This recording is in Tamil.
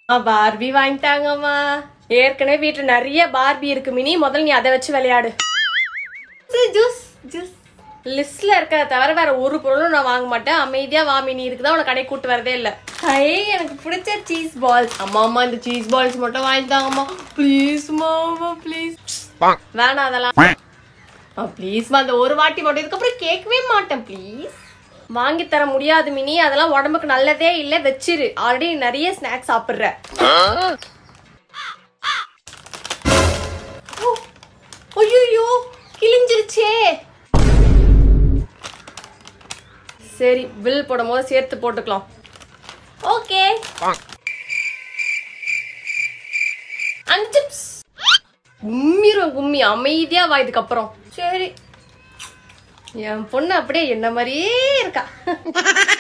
பார்பி வாங்கிட்டாங்கம்மா ஏற்கனவே வீட்டுல நிறைய பார்பி இருக்கு மினி முதல்ல நீ அதை வச்சு விளையாடு ஜூஸ் ஜூஸ் லிஸ்ட்ல இருக்க தவிர வேற ஒரு பொருளும் நான் வாங்க மாட்டேன் அமைதியா வா மினி இருக்குதான் உனக்கு கடை கூட்டு வரதே இல்ல ஹை எனக்கு பிடிச்ச சீஸ் பால்ஸ் அம்மா அம்மா இந்த சீஸ் பால்ஸ் மட்டும் வாங்கிட்டாங்கம்மா ப்ளீஸ் மாமா ப்ளீஸ் வேணாம் அதெல்லாம் ப்ளீஸ்மா அந்த ஒரு வாட்டி மட்டும் இதுக்கப்புறம் கேட்கவே மாட்டேன் ப்ளீஸ் வாங்கி தர முடியாது மினி அதெல்லாம் உடம்புக்கு நல்லதே இல்ல வச்சிரு ஆல்ரெடி நிறைய ஸ்நாக்ஸ் சாப்பிடுற ஐயோ கிழிஞ்சிருச்சே சரி பில் போடும் போது சேர்த்து போட்டுக்கலாம் ஓகே அஞ்சு சிப்ஸ் கும்மிரும் கும்மி அமைதியா வா இதுக்கப்புறம் சரி என் பொண்ணு அப்படியே என்ன மாதிரியே இருக்கா